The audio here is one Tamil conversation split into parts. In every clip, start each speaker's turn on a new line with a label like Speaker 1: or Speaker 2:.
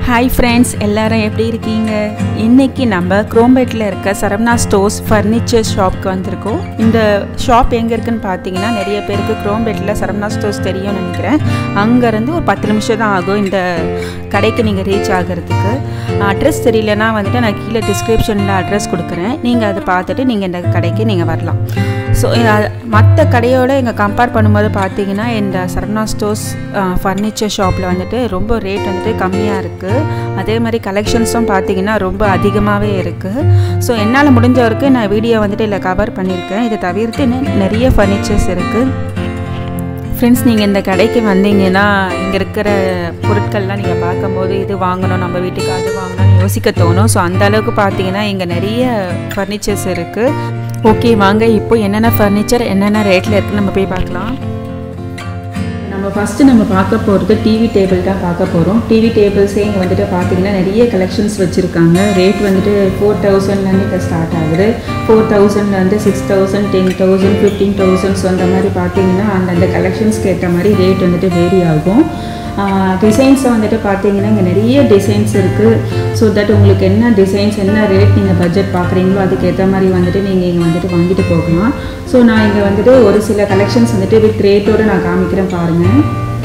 Speaker 1: ஹாய் ஃப்ரெண்ட்ஸ் எல்லாரும் எப்படி இருக்கீங்க இன்னைக்கு நம்ம குரோம்பேட்டில் இருக்க சரவணா ஸ்டோர்ஸ் ஃபர்னிச்சர் ஷாப்க்கு வந்திருக்கோம் இந்த ஷாப் எங்கே இருக்குன்னு பார்த்தீங்கன்னா நிறைய பேருக்கு குரோம்பேட்டில் சரவணா ஸ்டோர்ஸ் தெரியும்னு நினைக்கிறேன் அங்கேருந்து ஒரு பத்து நிமிஷம் தான் ஆகும் இந்த கடைக்கு நீங்கள் ரீச் ஆகிறதுக்கு அட்ரஸ் தெரியலனா வந்துட்டு நான் கீழே டிஸ்கிரிப்ஷனில் அட்ரஸ் கொடுக்குறேன் நீங்கள் அதை பார்த்துட்டு நீங்கள் இந்த கடைக்கு நீங்கள் வரலாம் ஸோ மற்ற கடையோட இங்கே கம்பேர் பண்ணும்போது பார்த்தீங்கன்னா இந்த சரவணா ஸ்டோர்ஸ் ஃபர்னிச்சர் ஷாப்பில் வந்துட்டு ரொம்ப ரேட் வந்துட்டு கம்மியாக இருக்குது அதே மாதிரி கலெக்ஷன்ஸும் பார்த்தீங்கன்னா ரொம்ப அதிகமாகவே இருக்குது ஸோ என்னால் முடிஞ்ச வரைக்கும் நான் வீடியோ வந்துட்டு இல்லை கவர் பண்ணியிருக்கேன் இதை தவிர்த்து இன்னும் நிறைய ஃபர்னிச்சர்ஸ் இருக்குது ஃப்ரெண்ட்ஸ் நீங்கள் இந்த கடைக்கு வந்தீங்கன்னா இங்கே இருக்கிற பொருட்கள்லாம் நீங்கள் பார்க்கும்போது இது வாங்கணும் நம்ம வீட்டுக்கு அது வாங்கணும்னு யோசிக்க தோணும் ஸோ அந்த அளவுக்கு பார்த்தீங்கன்னா இங்கே நிறைய ஃபர்னிச்சர்ஸ் இருக்குது ஓகே வாங்க இப்போ என்னென்ன ஃபர்னிச்சர் என்னென்ன ரேட்டில் இருக்குன்னு நம்ம போய் பார்க்கலாம் நம்ம ஃபஸ்ட்டு நம்ம பார்க்க போகிறது டிவி டேபிள் தான் பார்க்க போகிறோம் டிவி டேபிள்ஸே இங்கே வந்துட்டு பார்த்தீங்கன்னா நிறைய கலெக்ஷன்ஸ் வச்சுருக்காங்க ரேட் வந்துட்டு ஃபோர் தௌசண்ட்லேருந்து இப்போ ஸ்டார்ட் ஆகுது ஃபோர் தௌசண்ட்லேருந்து six thousand ten thousand fifteen thousands அந்த மாதிரி பார்த்தீங்கன்னா அந்தந்த கலெக்ஷன்ஸ்க்கு ஏற்ற மாதிரி ரேட் வந்துட்டு வேரி ஆகும் டிசைன்ஸை வந்துட்டு பார்த்தீங்கன்னா இங்கே நிறைய டிசைன்ஸ் இருக்குது ஸோ தட் உங்களுக்கு என்ன டிசைன்ஸ் என்ன ரேட் நீங்கள் பட்ஜெட் பார்க்குறீங்களோ அதுக்கு ஏற்ற மாதிரி வந்துட்டு நீங்கள் இங்கே வந்துட்டு வாங்கிட்டு போகலாம் ஸோ நான் இங்கே வந்துட்டு ஒரு சில கலெக்ஷன்ஸ் வந்துட்டு வித் ரேட்டோடு நான் காமிக்கிறேன் பாருங்கள்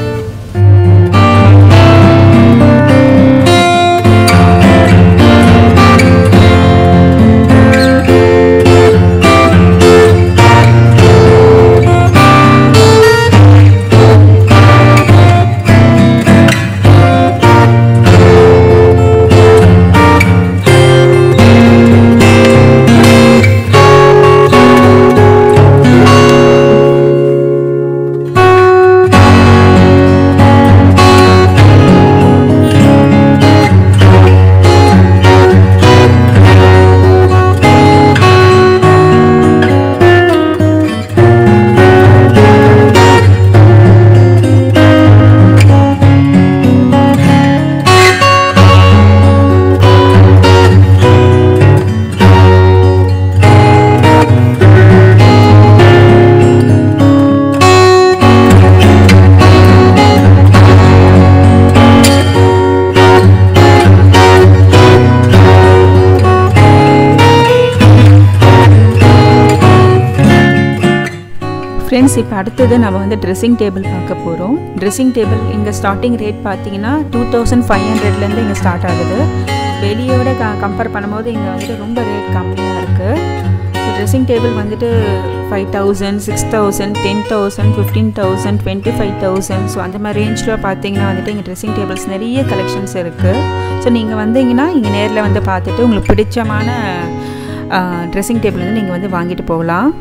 Speaker 1: ஃப்ரெண்ட்ஸ் இப்போ அடுத்தது நம்ம வந்து ட்ரெஸ்ஸிங் டேபிள் பார்க்க போகிறோம் ட்ரெஸ்ஸிங் டேபிள் இங்கே ஸ்டார்டிங் ரேட் பார்த்தீங்கன்னா டூ தௌசண்ட் ஃபைவ் ஹண்ட்ரட்லேருந்து இங்கே ஸ்டார்ட் ஆகுது வெளியோட க கம்பேர் பண்ணும்போது இங்கே வந்துட்டு ரொம்ப ரேட் கம்மியாக இருக்குது ட்ரெஸ்ஸிங் டேபிள் வந்துட்டு five thousand six thousand ten thousand fifteen thousand twenty five thousand so அந்த மாதிரி ரேஞ்சில் பார்த்தீங்கன்னா வந்துட்டு இங்கே ட்ரெஸ்ஸிங் டேபிள்ஸ் நிறைய கலெக்ஷன்ஸ் இருக்குது ஸோ நீங்கள் வந்தீங்கன்னா இங்கே நேரில் வந்து பார்த்துட்டு உங்களுக்கு பிடிச்சமான ட்ரெஸ்ஸிங் டேபிள் வந்து நீங்கள் வந்து வாங்கிட்டு போகலாம்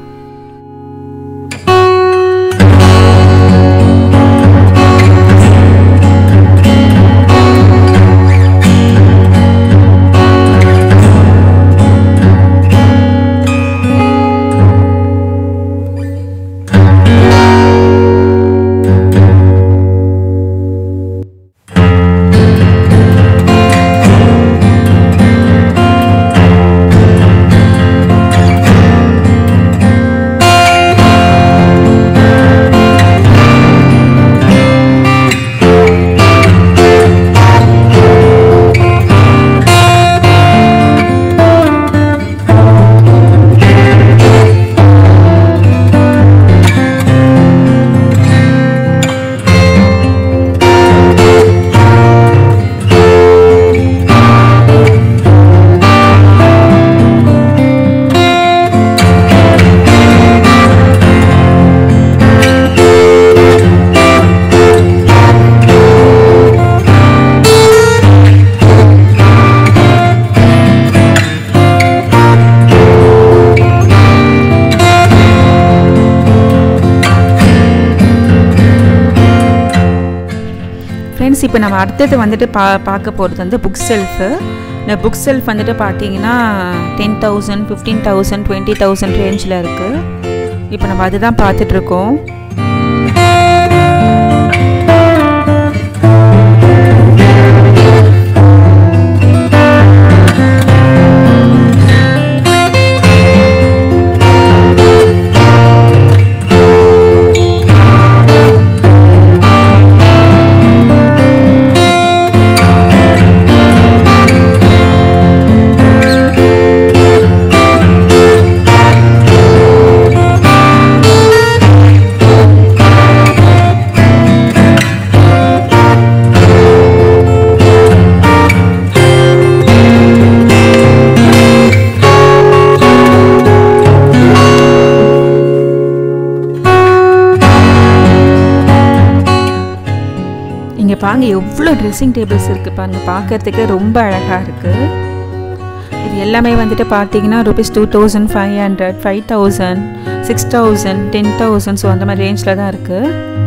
Speaker 1: ஃப்ரெண்ட்ஸ் இப்போ நம்ம அடுத்தது வந்துட்டு பா பார்க்க போகிறது வந்து புக் செல்ஃபு இந்த புக் செல்ஃப் வந்துட்டு பார்த்தீங்கன்னா ten thousand fifteen thousand twenty thousand ரேஞ்சில் இருக்குது இப்போ நம்ம அதுதான் பார்த்துட்ருக்கோம் பாருங்க எவ்வளோ ட்ரெஸ்ஸிங் டேபிள்ஸ் இருக்குது பாருங்கள் பார்க்கறதுக்கு ரொம்ப அழகாக இருக்குது இது எல்லாமே வந்துட்டு பார்த்தீங்கன்னா rupees two thousand five hundred five thousand six thousand ten thousand so அந்த மாதிரி ரேஞ்சில் தான் இருக்குது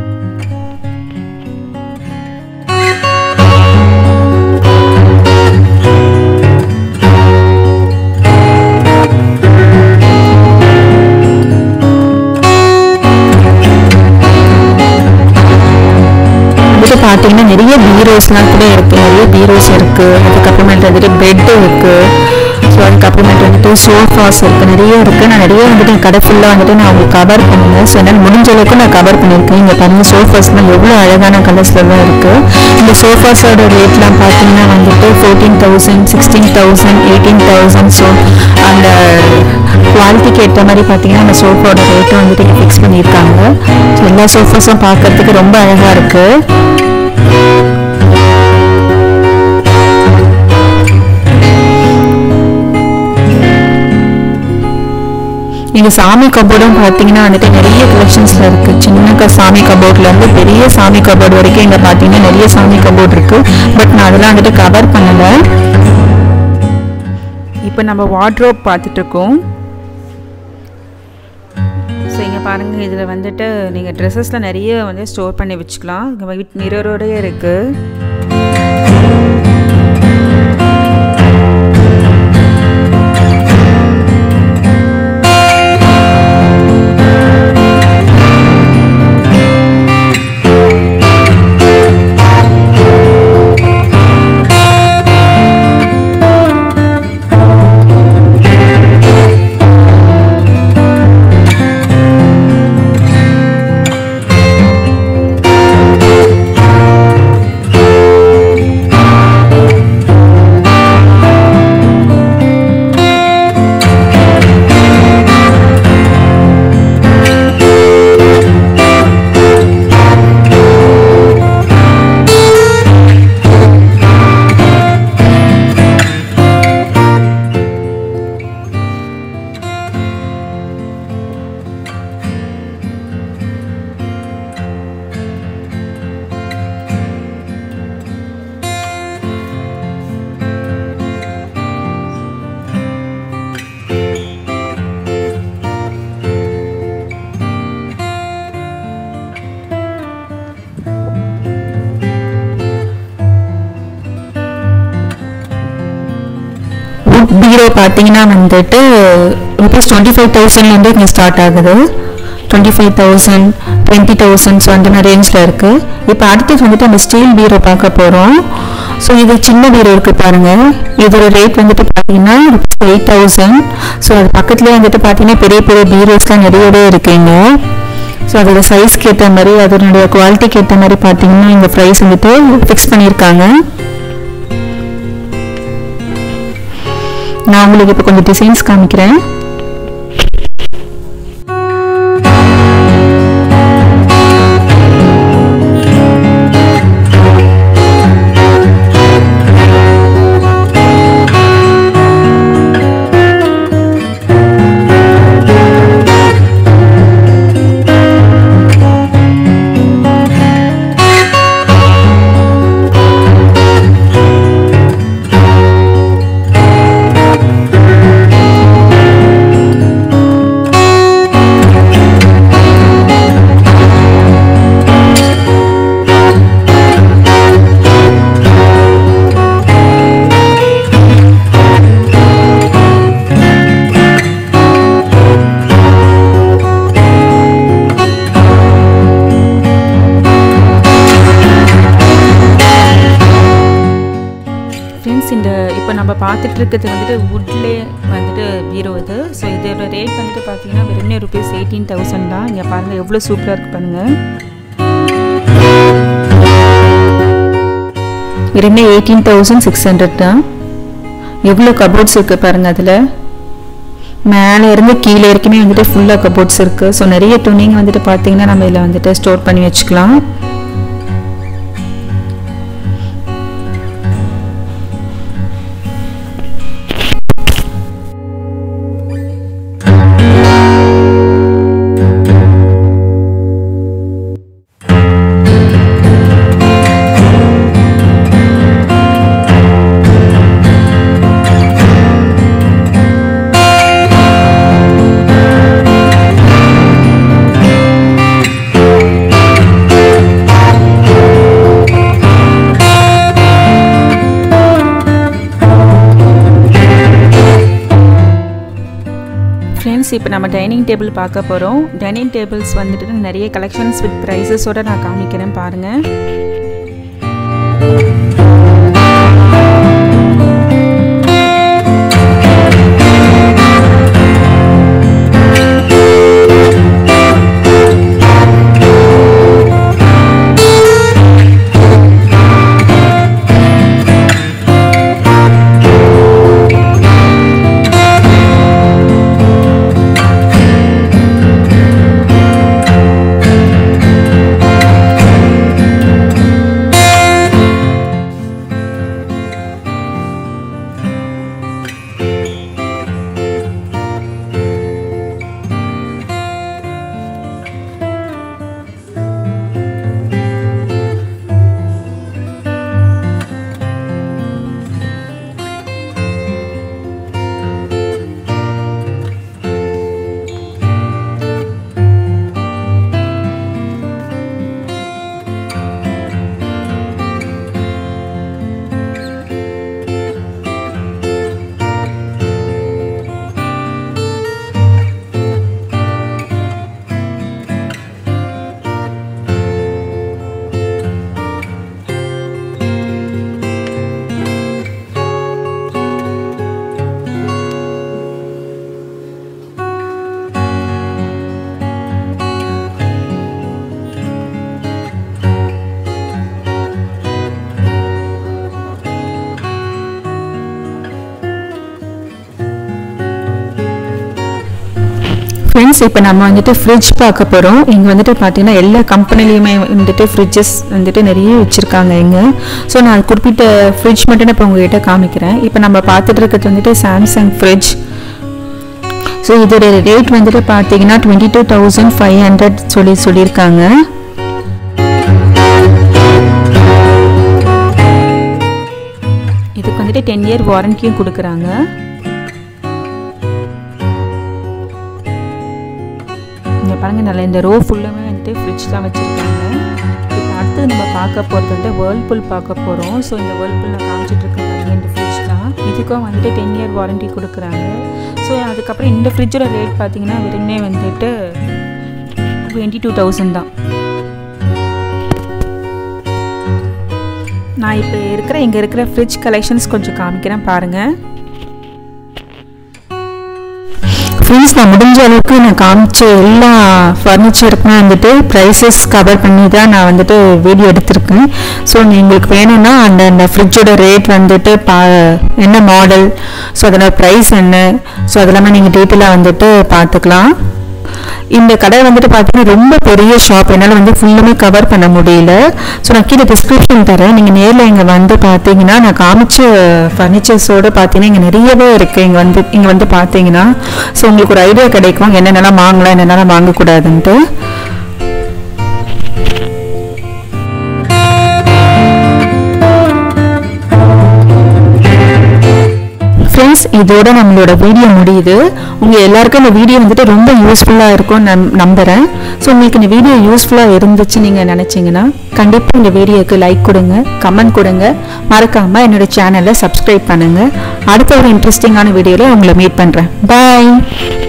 Speaker 1: வந்துட்டு பார்த்தீங்கன்னா நிறைய பீரோஸ்லாம் கூட இருக்குது நிறைய பீரோஸ் இருக்குது அதுக்கப்புறமேட்டு வந்துட்டு பெட் இருக்குது ஸோ அதுக்கப்புறமேட்டு வந்துட்டு சோஃபாஸ் இருக்குது நிறைய இருக்குது நான் நிறைய வந்துட்டு என் கடை ஃபுல்லாக வந்துட்டு நான் உங்களுக்கு கவர் பண்ணுவேன் ஸோ என்னால் முடிஞ்ச அளவுக்கு நான் கவர் பண்ணியிருக்கேன் இங்கே பாருங்கள் சோஃபாஸ்லாம் எவ்வளோ அழகான கலர்ஸில் தான் இருக்குது இந்த சோஃபாஸோட ரேட்லாம் பார்த்தீங்கன்னா வந்துட்டு fourteen thousand sixteen thousand eighteen thousand so அந்த குவாலிட்டிக்கு ஏற்ற மாதிரி பார்த்தீங்கன்னா அந்த சோஃபாவோட ரேட்டும் வந்துட்டு ஃபிக்ஸ் பண்ணியிருக்காங்க ஸோ எல்லா சோஃபாஸும் பார்க்கறதுக்கு ரொம்ப அழகாக இருக்குது இங்கே சாமி கபோர்டும் பார்த்தீங்கன்னா வந்துட்டு நிறைய கலெக்ஷன்ஸில் இருக்குது சின்ன க- சாமி கபோர்ட்லேருந்து பெரிய சாமி கபோர்டு வரைக்கும் இங்கே பார்த்தீங்கன்னா நிறைய சாமி கபோர்ட் இருக்குது பட் நான் அதெல்லாம் வந்துட்டு கவர் பண்ணலை இப்போ நம்ம வார்ட்ரோப் பார்த்துட்ருக்கோம் ஸோ இங்கே பாருங்கள் இதில் வந்துட்டு நீங்கள் ட்ரெஸ்ஸஸில் நிறைய வந்து ஸ்டோர் பண்ணி வச்சுக்கலாம் இங்கே வித் மிரரோடயே இருக்குது வுட் பீரோ பார்த்தீங்கன்னா வந்துட்டு ருபீஸ் டுவெண்ட்டி ஃபைவ் தௌசண்ட்லேருந்து இங்கே ஸ்டார்ட் ஆகுது twenty five thousand twenty thousand so அந்த மாதிரி ரேஞ்சில் இருக்குது இப்போ அடுத்தது வந்துட்டு அந்த ஸ்டீல் பீரோ பார்க்க போகிறோம் ஸோ இது சின்ன பீரோ இருக்குது பாருங்கள் இதோட ரேட் வந்துட்டு பார்த்தீங்கன்னா எயிட் தௌசண்ட் ஸோ அது பக்கத்துலேயே வந்துட்டு பார்த்தீங்கன்னா பெரிய பெரிய பீரோஸ்லாம் நிறையவே இருக்குங்க ஸோ அதோட சைஸ்க்கு ஏற்ற மாதிரி அதனுடைய குவாலிட்டிக்கு ஏற்ற மாதிரி பார்த்தீங்கன்னா இந்த ப்ரைஸ் வந்துட்டு ஃபிக்ஸ் பண்ணியிருக்காங்க நான் உங்களுக்கு இப்போ கொஞ்சம் டிசைன்ஸ் காமிக்கிறேன் ஃப்ரெண்ட்ஸ் இந்த இப்போ நம்ம பார்த்துட்டு இருக்கிறது வந்துட்டு வுட்லே வந்துட்டு பீரோ இது ஸோ இதோட ரேட் வந்துட்டு பார்த்தீங்கன்னா வெறும் ருபீஸ் எயிட்டீன் தௌசண்ட் தான் இங்கே பாருங்கள் எவ்வளோ சூப்பராக இருக்கு பாருங்கள் வெறும் எயிட்டீன் தௌசண்ட் சிக்ஸ் ஹண்ட்ரட் தான் எவ்வளோ கபோர்ட்ஸ் இருக்குது பாருங்கள் அதில் மேலே இருந்து கீழே வரைக்குமே வந்துட்டு ஃபுல்லாக கபோர்ட்ஸ் இருக்குது ஸோ நிறைய துணிங்க வந்துட்டு பார்த்தீங்கன்னா நம்ம இதில் வந்துட்டு ஸ்டோர் பண்ணி வச்சுக்கலாம் ஃப்ரெண்ட்ஸ் இப்போ நம்ம டைனிங் டேபிள் பார்க்க போகிறோம் டைனிங் டேபிள்ஸ் வந்துட்டு நிறைய கலெக்ஷன்ஸ் வித் ப்ரைஸஸோடு நான் காமிக்கிறேன் பாருங்கள் ஃப்ரெண்ட்ஸ் இப்போ நம்ம வந்துட்டு ஃப்ரிட்ஜ் பார்க்க போகிறோம் இங்கே வந்துட்டு பார்த்தீங்கன்னா எல்லா கம்பெனிலையுமே வந்துட்டு ஃப்ரிட்ஜஸ் வந்துட்டு நிறைய வச்சுருக்காங்க இங்கே ஸோ நான் அது குறிப்பிட்ட ஃப்ரிட்ஜ் மட்டும் நான் இப்போ உங்ககிட்ட காமிக்கிறேன் இப்போ நம்ம பார்த்துட்டு இருக்கிறது வந்துட்டு சாம்சங் ஃப்ரிட்ஜ் ஸோ இதோட ரேட் வந்துட்டு பார்த்தீங்கன்னா twenty two thousand five hundred சொல்லி சொல்லியிருக்காங்க இதுக்கு வந்துட்டு டென் இயர் வாரண்டியும் கொடுக்குறாங்க இங்கே பாருங்கள் நல்லா இந்த ரோ ஃபுல்லுமே வந்துட்டு ஃப்ரிட்ஜ் தான் வச்சுருக்காங்க இப்போ அடுத்தது நம்ம பார்க்க போகிறது வந்து வேர்ல்பூல் பார்க்க போகிறோம் ஸோ இந்த வேர்ல்பூல் நான் காமிச்சிட்டு இருக்கேன் பாருங்க இந்த ஃப்ரிட்ஜ் தான் இதுக்கும் வந்துட்டு டென் இயர் வாரண்டி கொடுக்குறாங்க ஸோ அதுக்கப்புறம் இந்த ஃப்ரிட்ஜோட ரேட் பார்த்தீங்கன்னா வெறுமே வந்துட்டு டுவெண்ட்டி டூ தௌசண்ட் தான் நான் இப்போ இருக்கிற இங்கே இருக்கிற ஃப்ரிட்ஜ் கலெக்ஷன்ஸ் கொஞ்சம் காமிக்கிறேன் பாருங்கள் ஃப்ரெண்ட்ஸ் நான் முடிஞ்ச அளவுக்கு நான் காமிச்ச எல்லா ஃபர்னிச்சருக்குமே வந்துட்டு ப்ரைஸஸ் கவர் பண்ணி தான் நான் வந்துட்டு வீடியோ எடுத்திருக்கேன் ஸோ உங்களுக்கு வேணும்னா அந்த அந்த ஃப்ரிட்ஜோட ரேட் வந்துட்டு பா என்ன மாடல் ஸோ அதோட ப்ரைஸ் என்ன ஸோ அதெல்லாமே நீங்கள் டீட்டெயிலாக வந்துட்டு பார்த்துக்கலாம் இந்த கடை வந்துட்டு பார்த்தீங்கன்னா ரொம்ப பெரிய ஷாப் என்னால் வந்து ஃபுல்லுமே கவர் பண்ண முடியல ஸோ நான் கீழே டிஸ்கிரிப்ஷன் தரேன் நீங்கள் நேரில் இங்கே வந்து பார்த்தீங்கன்னா நான் காமிச்ச ஃபர்னிச்சர்ஸோடு பார்த்தீங்கன்னா இங்கே நிறையவே இருக்குது இங்கே வந்து இங்கே வந்து பார்த்தீங்கன்னா ஸோ உங்களுக்கு ஒரு ஐடியா கிடைக்கும் என்னென்னலாம் வாங்கலாம் என்னென்னலாம் வாங்கக்கூடாதுன்ட்டு ஃப்ரெண்ட்ஸ் இதோட நம்மளோட வீடியோ முடியுது உங்கள் எல்லாருக்கும் இந்த வீடியோ வந்துட்டு ரொம்ப யூஸ்ஃபுல்லாக இருக்கும் நம் நம்புகிறேன் ஸோ உங்களுக்கு இந்த வீடியோ யூஸ்ஃபுல்லாக இருந்துச்சு நீங்கள் நினச்சிங்கன்னா கண்டிப்பாக இந்த வீடியோக்கு லைக் கொடுங்க கமெண்ட் கொடுங்க மறக்காமல் என்னோட சேனலை சப்ஸ்கிரைப் பண்ணுங்கள் அடுத்த ஒரு இன்ட்ரெஸ்டிங்கான வீடியோவில் உங்களை மீட் பண்ணுறேன் பாய்